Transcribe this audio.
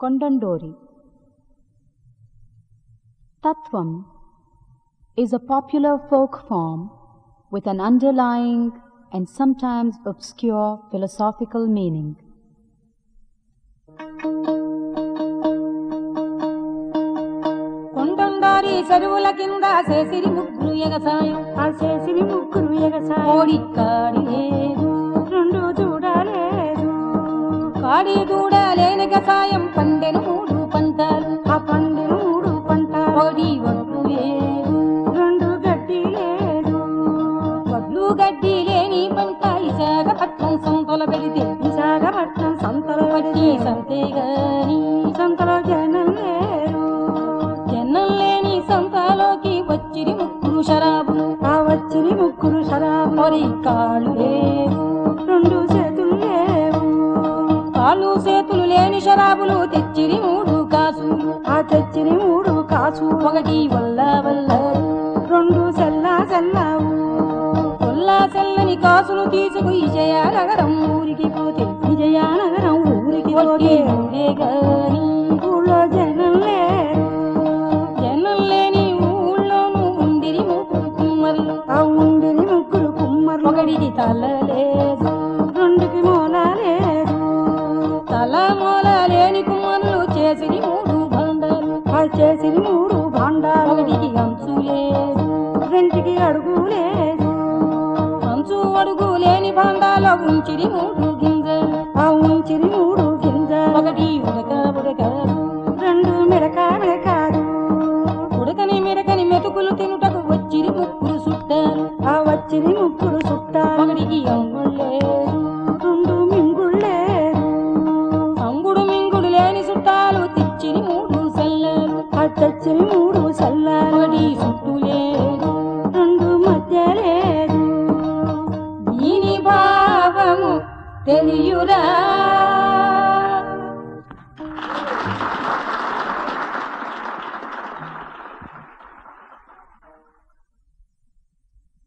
Kondandori. Tattvam is a popular folk form with an underlying and sometimes obscure philosophical meaning. కొండండారి చెరువుల కింద చేసిరి ముగ్గురు ఎగసాయం ఆ చేసిని ముగ్గురు ఎగసాయి కోడిక్కాడి లేదు రెండు చూడలేదు కాడి దూడ లేని గసాయం పండెను మూడు పంటలు ఆ పండిన మూడు పంట కోడి ఒడ్లు లేదు రెండు గడ్డి లేదు వడ్లు గడ్డి లేని పంట ఇసాగ పట్టం సంతల పెడితే విశాఖపట్నం సంతలో పట్టి సంతే గాని సంతలో జనం లేరు జనం లేని సంతలోకి వచ్చిరి ముగ్గురు శరాబులు ఆ వచ్చిని ముగ్గురు శరాబు మరి కాళ్ళు లేవు రెండు చేతులు లేవు కాళ్ళు చేతులు లేని శరాబులు తెచ్చిరి మూడు కాసులు ఆ తెచ్చిని మూడు కాసు ఒకటి వల్ల వల్ల రెండు సెల్లా సెల్లావు కొల్లా చెల్లని కాసులు తీసుకు ఇజయ నగరం ఊరికి పోతే విజయనగరం ఊరికి వడ్డీ పోతే ఊరే గాని ఊళ్ళో జనం లేరు జనం లేని ఊళ్ళోనూ ఉండిరి ముగ్గురు కుమ్మర్లు ఆ ఉండిని ముగ్గురు కుమ్మర్లు ఒకటికి తల లేదు రెండుకి మూల లేదు తల మూల లేని కుమ్మర్లు చేసిరి మూడు బండలు ఆ చేసిన మూడు భాండాలు ఒకటికి అంచు లేదు రెంటికి అడుగు లేదు అంచు అడుగు లేని బండాలో ఉంచిరి మూడు గింజలు ఆ ఉంచిని మూడు గింజలు ఒకటి ఉడక ఉడకదు రెండు మిడక మిడకాదు ఉడకని మిడకని మెతుకులు తినుటకు వచ్చిరి ముగ్గురు చుట్టారు ఆ వచ్చిని ముగ్గురు చుట్టాలు ఒకటికి అంగుళ్ళు లేదు రెండు మింగుళ్ళేరు అంగుడు మింగుడు లేని చుట్టాలు తెచ్చిరి మూడు సెల్లలు ఆ తెచ్చిన మూడు సల్లాలు ఒకటి చుట్టూ లేదు రెండు మధ్య లేదు దీని భావము తెలియురా